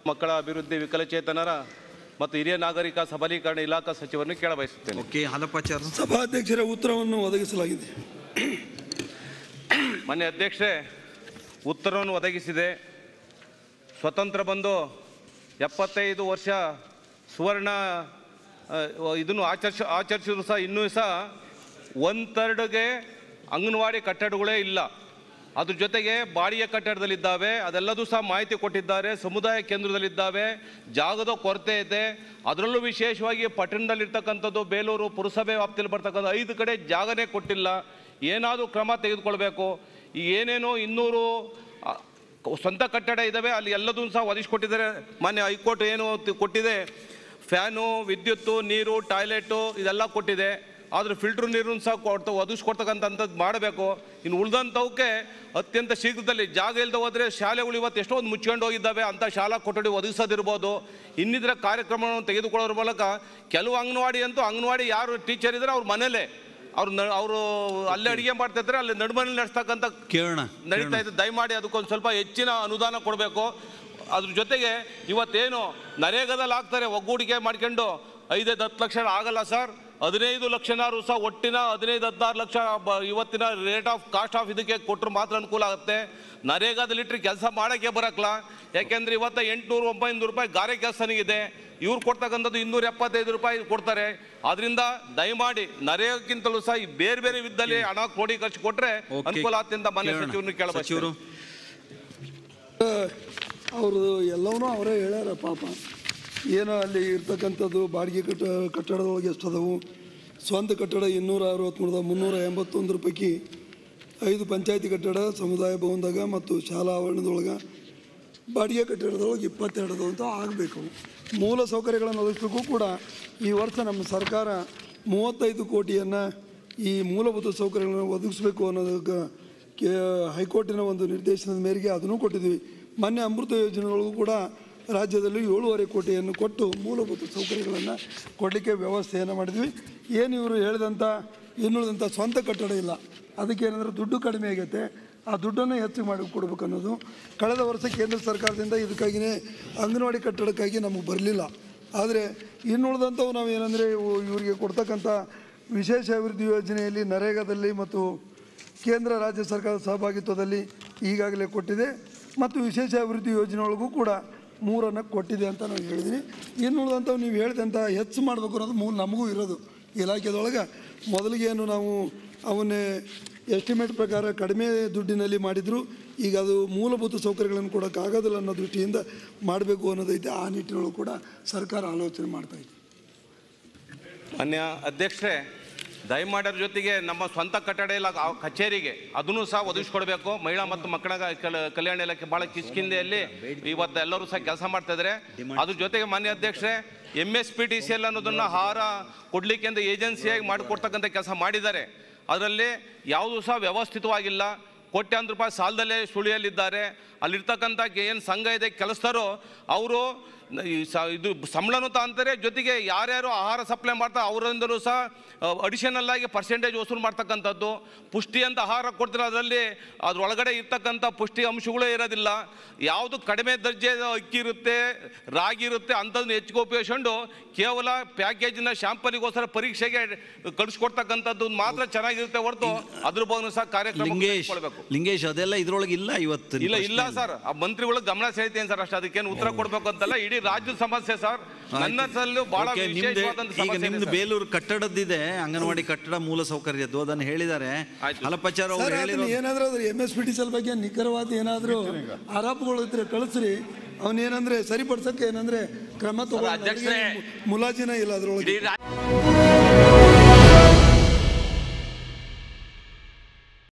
ಮಕ್ಕಳ ಅಭಿವೃದ್ಧಿ ವಿಕಲಚೇತನರ ಮತ್ತು ಹಿರಿಯ ನಾಗರಿಕ ಸಬಲೀಕರಣ ಇಲಾಖಾ ಸಚಿವರನ್ನು ಕೇಳಬಯಸುತ್ತೇನೆ ಓಕೆ ಹಲಪಾಚಾರ್ ಸಭಾಧ್ಯಕ್ಷರ ಉತ್ತರವನ್ನು ಒದಗಿಸಲಾಗಿದೆ ಮಾನ್ಯ ಅಧ್ಯಕ್ಷರೇ ಉತ್ತರವನ್ನು ಒದಗಿಸಿದೆ ಸ್ವತಂತ್ರ ಬಂದು ಎಪ್ಪತ್ತೈದು ವರ್ಷ ಸುವರ್ಣ ಆ, ಇದನ್ನು ಆಚರಿಸ ಆಚರಿಸಿದ್ರು ಸಹ ಇನ್ನೂ ಸಹ ಒನ್ ಥರ್ಡ್ಗೆ ಅಂಗನವಾಡಿ ಕಟ್ಟಡಗಳೇ ಇಲ್ಲ ಅದ್ರ ಜೊತೆಗೆ ಬಾಡಿಗೆ ಕಟ್ಟಡದಲ್ಲಿದ್ದಾವೆ ಅದೆಲ್ಲದೂ ಸಹ ಮಾಹಿತಿ ಕೊಟ್ಟಿದ್ದಾರೆ ಸಮುದಾಯ ಕೇಂದ್ರದಲ್ಲಿದ್ದಾವೆ ಜಾಗದ ಕೊರತೆ ಇದೆ ಅದರಲ್ಲೂ ವಿಶೇಷವಾಗಿ ಪಟ್ಟಣದಲ್ಲಿರ್ತಕ್ಕಂಥದ್ದು ಬೇಲೂರು ಪುರಸಭೆ ವ್ಯಾಪ್ತಿಯಲ್ಲಿ ಬರ್ತಕ್ಕಂಥ ಐದು ಕಡೆ ಜಾಗನೇ ಕೊಟ್ಟಿಲ್ಲ ಏನಾದರೂ ಕ್ರಮ ತೆಗೆದುಕೊಳ್ಬೇಕು ಈ ಏನೇನೋ ಇನ್ನೂರು ಆ, ಸ್ವಂತ ಕಟ್ಟಡ ಇದ್ದಾವೆ ಅಲ್ಲಿ ಎಲ್ಲದೂ ಸಹ ಒದಗಿಸ್ಕೊಟ್ಟಿದ್ದಾರೆ ಮಾನ್ಯ ಹೈಕೋರ್ಟ್ ಏನು ತಿ- ಕೊಟ್ಟಿದೆ ಫ್ಯಾನು ವಿದ್ಯುತ್ತು ನೀರು ಟಾಯ್ಲೆಟು ಇದೆಲ್ಲ ಕೊಟ್ಟಿದೆ ಆದ್ರೆ ಫಿಲ್ಟರ್ ನೀರನ್ನು ಸಹ ಕೊಡ್ತಾ ಒದಗಿಸ್ಕೊಡ್ತಕ್ಕಂಥದ್ದು ಮಾಡಬೇಕು ಇನ್ನು ಉಳ್ದಂಥವಕ್ಕೆ ಅತ್ಯಂತ ಶೀಘ್ರದಲ್ಲಿ ಜಾಗ ಇಲ್ಲದೆ ಹೋದರೆ ಶಾಲೆಗಳು ಇವತ್ತು ಎಷ್ಟೋ ಒಂದು ಮುಚ್ಕೊಂಡು ಹೋಗಿದ್ದಾವೆ ಅಂಥ ಶಾಲಾ ಕೊಠಡಿ ಒದಗಿಸೋದಿರ್ಬೋದು ಇನ್ನಿತರ ಕಾರ್ಯಕ್ರಮವನ್ನು ತೆಗೆದುಕೊಳ್ಳೋದ್ರ ಮೂಲಕ ಕೆಲವು ಅಂಗನವಾಡಿ ಅಂತೂ ಅಂಗನವಾಡಿ ಯಾರು ಟೀಚರ್ ಇದ್ದಾರೆ ಅವ್ರ ಮನೇಲೆ ಅವ್ರು ನ- ಅವರು ಅಲ್ಲೇ ಅಡುಗೆ ಮಾಡ್ತಾ ಇದ್ದಾರೆ ಅಲ್ಲಿ ನಡುಮನೇಲಿ ನಡೆಸ್ತಕ್ಕಂಥ ಕೇಳೋಣ ನಡೀತಾ ಇದೆ ದಯಮಾಡಿ ಅದಕ್ಕೊಂದು ಸ್ವಲ್ಪ ಹೆಚ್ಚಿನ ಅನುದಾನ ಕೊಡಬೇಕು ಅದ್ರ ಜೊತೆಗೆ ಇವತ್ತೇನು ನರೇಗಾದಲ್ಲಿ ಆಗ್ತಾರೆ ಒಗ್ಗೂಡಿಕೆ ಮಾಡ್ಕೊಂಡು ಐದೈದು ಹತ್ತು ಲಕ್ಷ ಆಗಲ್ಲ ಸರ್ ಹದಿನೈದು ಲಕ್ಷನಾರು ಸಹ ಒಟ್ಟಿನ ಹದಿನೈದು ಹದಿನಾರು ಲಕ್ಷ ಬ- ಇವತ್ತಿನ ರೇಟ್ ಆಫ್ ಕಾಸ್ಟ್ ಆಫ್ ಇದಕ್ಕೆ ಕೊಟ್ಟರು ಮಾತ್ರ ಅನುಕೂಲ ಆಗುತ್ತೆ ನರೇಗಾದಲ್ಲಿ ಇಟ್ಟರೆ ಕೆಲಸ ಮಾಡೋಕ್ಕೆ ಬರಕ್ಲ ಯಾಕೆಂದ್ರೆ ಇವತ್ತು ಎಂಟುನೂರು ಒಂಬೈನೂರು ರೂಪಾಯಿ ಗಾರೆ ಕೆಲಸನಿಗಿದೆ ಇವ್ರು ಕೊಡ್ತಕ್ಕಂಥದ್ದು ಇನ್ನೂರ ಎಪ್ಪತ್ತೈದು ರೂಪಾಯಿ ಕೊಡ್ತಾರೆ ಅದರಿಂದ ದಯಮಾಡಿ ನರೇಗಕ್ಕಿಂತಲೂ ಸಹ ಈ ಬೇರೆ ಬೇರೆ ವಿಧದಲ್ಲಿ ಹಣ ಕ್ರೋಢೀಕರಿಸಿ ಕೊಟ್ರೆ ಓಕೆ. ಅನುಕೂಲ ಆಗ್ತಿಂದ ಮನೆ ಕೇಳೋಣ. ಸಚಿವರನ್ನು ಕೇಳಬೇಕು ಸಚಿವರು ಅವರು ಎಲ್ಲವನ್ನೂ ಅವರೇ ಹೇಳ್ಯಾರ ಪಾಪ ಏನೋ ಅಲ್ಲಿ ಇರ್ತಕ್ಕಂಥದ್ದು ಬಾಡಿಗೆ ಕಟ್ಟ ಕಟ್ಟಡದೊಳಗೆ ಎಷ್ಟು ಅದಾವು ಸ್ವಂತ ಕಟ್ಟಡ ಇನ್ನೂರ ಅರವತ್ತ್ಮೂರದ ಮುನ್ನೂರ ಎಂಬತ್ತೊಂದರ ಪೈಕಿ ಐದು ಪಂಚಾಯತಿ ಕಟ್ಟಡ ಸಮುದಾಯ ಭವನದಾಗ ಮತ್ತು ಶಾಲಾ ಆವರಣದೊಳಗೆ ಬಾಡಿಗೆ ಕಟ್ಟಡದೊಳಗೆ ಇಪ್ಪತ್ತೆರಡು ಅದಾವು ಅಂತ ಆಗಬೇಕು ಮೂಲ ಸೌಕರ್ಯಗಳನ್ನು ಒದಗಿಸ್ಲಿಕ್ಕೂ ಕೂಡ ಈ ವರ್ಷ ನಮ್ಮ ಸರ್ಕಾರ ಮೂವತ್ತೈದು ಕೋಟಿಯನ್ನು ಈ ಮೂಲಭೂತ ಸೌಕರ್ಯಗಳನ್ನು ಒದಗಿಸ್ಬೇಕು ಅನ್ನೋದಕ್ಕೆ ಕೆ ಹೈಕೋರ್ಟಿನ ಒಂದು ನಿರ್ದೇಶನದ ಮೇರೆಗೆ ಅದನ್ನು ಕೊಟ್ಟಿದ್ವಿ ಮೊನ್ನೆ ಅಮೃತ ಯೋಜನೆಯೊಳಗೂ ಕೂಡ ರಾಜ್ಯದಲ್ಲಿ ಏಳೂವರೆ ಕೋಟಿಯನ್ನು ಕೊಟ್ಟು ಮೂಲಭೂತ ಸೌಕರ್ಯಗಳನ್ನು ಕೊಡಲಿಕ್ಕೆ ವ್ಯವಸ್ಥೆಯನ್ನು ಮಾಡಿದ್ವಿ ಏನು ಇವರು ಹೇಳಿದಂಥ ಇನ್ನುಳಿದಂಥ ಸ್ವಂತ ಕಟ್ಟಡ ಇಲ್ಲ ಅದಕ್ಕೆ ಏನಂದ್ರೆ ದುಡ್ಡು ಕಡಿಮೆ ಆಗೈತೆ ಆ ದುಡ್ಡನ್ನು ಹೆಚ್ಚು ಮಾಡಿ ಕೊಡ್ಬೇಕು ಅನ್ನೋದು ಕಳೆದ ವರ್ಷ ಕೇಂದ್ರ ಸರ್ಕಾರದಿಂದ ಇದಕ್ಕಾಗಿಯೇ ಅಂಗನವಾಡಿ ಕಟ್ಟಡಕ್ಕಾಗಿ ನಮಗೆ ಬರಲಿಲ್ಲ ಆದರೆ ಇನ್ನುಳಿದಂಥವು ನಾವು ಏನಂದರೆ ಇವರಿಗೆ ಕೊಡ್ತಕ್ಕಂಥ ವಿಶೇಷ ಅಭಿವೃದ್ಧಿ ಯೋಜನೆಯಲ್ಲಿ ನರೇಗಾದಲ್ಲಿ ಮತ್ತು ಕೇಂದ್ರ ರಾಜ್ಯ ಸರ್ಕಾರದ ಸಹಭಾಗಿತ್ವದಲ್ಲಿ ಈಗಾಗಲೇ ಕೊಟ್ಟಿದೆ ಮತ್ತು ವಿಶೇಷ ಅಭಿವೃದ್ಧಿ ಯೋಜನೆ ಒಳಗೂ ಕೂಡ ಮೂರನ್ನು ಕೊಟ್ಟಿದೆ ಅಂತ ನಾವು ಹೇಳಿದ್ದೀನಿ ಇನ್ನುಳಿದಂಥವು ನೀವು ಹೇಳಿದಂಥ ಹೆಚ್ಚು ಮಾಡಬೇಕು ಅನ್ನೋದು ಮೂಲ ನಮಗೂ ಇರೋದು ಇಲಾಖೆದೊಳಗೆ ಮೊದಲಿಗೆ ಏನು ನಾವು ಅವನ್ನೇ ಎಸ್ಟಿಮೇಟ್ ಪ್ರಕಾರ ಕಡಿಮೆ ದುಡ್ಡಿನಲ್ಲಿ ಮಾಡಿದ್ರು ಈಗ ಅದು ಮೂಲಭೂತ ಸೌಕರ್ಯಗಳನ್ನು ಕೊಡೋಕ್ಕಾಗೋದಿಲ್ಲ ಅನ್ನೋ ದೃಷ್ಟಿಯಿಂದ ಮಾಡಬೇಕು ಅನ್ನೋದೈತೆ ಆ ನಿಟ್ಟಿನೊಳಗೂ ಕೂಡ ಸರ್ಕಾರ ಆಲೋಚನೆ ಮಾಡ್ತಾ ಇದೆ ಮಾನ್ಯ ಅಧ್ಯಕ್ಷರೇ ದಯಮಾಡಿ ಅದ್ರ ಜೊತೆಗೆ ನಮ್ಮ ಸ್ವಂತ ಕಟ್ಟಡ ಇಲ್ಲ ಆ ಕಚೇರಿಗೆ ಅದನ್ನು ಸಹ ಒದಗಿಸ್ಕೊಡ್ಬೇಕು ಮಹಿಳಾ ಮತ್ತು ಮಕ್ಕಳ ಕಲ- ಕಲ್ಯಾಣ ಇಲಾಖೆ ಬಹಳ ಕಿಷ್ಕಿಂದೆಯಲ್ಲಿ ಇವತ್ತು ಎಲ್ಲರೂ ಸಹ ಕೆಲಸ ಮಾಡ್ತಾ ಇದ್ದಾರೆ ಅದ್ರ ಜೊತೆಗೆ ಮಾನ್ಯ ಅಧ್ಯಕ್ಷರೇ M S P T C L ಅನ್ನೋದನ್ನ ಆಹಾರ ಕೊಡ್ಲಿಕ್ಕೆ ಅಂತ ಏಜೆನ್ಸಿಯಾಗಿ ಮಾಡಿಕೊಡ್ತಕ್ಕಂಥ ಕೆಲಸ ಮಾಡಿದ್ದಾರೆ ಅದರಲ್ಲಿ ಯಾವುದೂ ಸಹ ವ್ಯವಸ್ಥಿತವಾಗಿಲ್ಲ ಕೋಟ್ಯಾಂತರ ರೂಪಾಯಿ ಸಾಲದಲ್ಲೇ ಸುಳಿಯಲ್ಲಿದ್ದಾರೆ ಅಲ್ಲಿರ್ತಕ್ಕಂಥ ಏನು ಸಂಘ ಇದೆ ಕೆಲಸದವರು ಅವರು ಈ ಸ ಇದು ಸಂಬಳನೂ ಅಂತಾರೆ ಜೊತೆಗೆ ಯಾರ್ಯಾರು ಆಹಾರ ಸಪ್ಲೈ ಮಾಡ್ತಾರೆ ಅವರಿಂದಲೂ ಸಹ ಅಡಿಷನಲ್ ಆಗಿ ಪರ್ಸೆಂಟೇಜ್ ವಸೂಲು ಮಾಡ್ತಕ್ಕಂಥದ್ದು ಪುಷ್ಟಿ ಅಂತ ಆಹಾರ ಕೊಡ್ತಾರೆ ಅದರಲ್ಲಿ ಅದ್ರೊಳಗಡೆ ಇರ್ತಕ್ಕಂಥ ಪುಷ್ಟಿ ಅಂಶಗಳೇ ಇರೋದಿಲ್ಲ ಯಾವುದು ಕಡಿಮೆ ದರ್ಜೆಯ ಅಕ್ಕಿ ಇರುತ್ತೆ ರಾಗಿ ಇರುತ್ತೆ ಅಂಥದ್ದನ್ನ ಹೆಚ್ಚಿಗೆ ಉಪಯೋಗಿಸ್ಕೊಂಡು ಕೇವಲ ಪ್ಯಾಕೇಜಿನ ಶಾಂಪಲಿಗೋಸ್ಕರ ಪರೀಕ್ಷೆಗೆ ಕಳಿಸ್ಕೊಡ್ತಕ್ಕಂಥದ್ದು ಮಾತ್ರ ಚೆನ್ನಾಗಿರುತ್ತೆ ಹೊರತು ಅದ್ರ ಬಗ್ಗೆ ಸಹ ಕಾರ್ಯಕ್ರಮ ಲಿಂಗೇಶ್ ಕೊಡಬೇಕು ಲಿಂಗೇಶ್ ಅದೆಲ್ಲ ಇದ್ರೊಳಗೆ ಇಲ್ಲ ಇವತ್ತು ಇಲ್ಲ ಇಲ್ಲ ಸರ್ ಆ ಮಂತ್ರಿಗಳು ಗಮನ ಸೆಳಿತೀನಿ ಸರ್ ಅಷ್ಟೇ ಅದಕ್ಕೇನು ಉತ್ತರ ಕೊಡ್ಬೇಕು ಅಂತಲ್ಲ ಇಡೀ ರಾಜ್ಯದ ಸಮಸ್ಯೆ ಸರ್ ನನ್ನ ಸಲ್ಲೂ ಬಹಳ ಓಕೆ, ನಿಮ್ದು ವಿಶೇಷವಾದಂತ ಈಗ ಸಮಸ್ಯೆ ಇದೆ ನಿಮ್ದು ಸರ್. ಬೇಲೂರು ಕಟ್ಟಡದ್ದಿದೆ ಅಂಗನವಾಡಿ ಕಟ್ಟಡ ಮೂಲ ಸೌಕರ್ಯದ್ದು ಅದನ್ನು ಹೇಳಿದ್ದಾರೆ ಆಯ್ತು. ಹಲಪಚಾರ ಸರ್ ಅವರು ಅದನ್ನ ಹೇಳಿರೋ ಏನಾದರೂ ಅದ್ರ ಎಮ್ ಎಸ್ ಪಿ ಟಿ ಸಲ್ ಬಗ್ಗೆ ನಿಖರವಾದ ಏನಾದರೂ ಆರೋಪಗಳು ಇದ್ರೆ ಕಳಿಸ್ರಿ ಅವನೇನಂದ್ರೆ ಸರಿಪಡಿಸಕ್ಕೆ ಏನಂದ್ರೆ ಕ್ರಮ ತಗೋ ಅಧ್ಯಕ್ಷರೇ, ಮುಲಾಜಿನ ಇಲ್ಲ ಅದ್ರೊಳಗೆ ಇಡೀ ರಾ-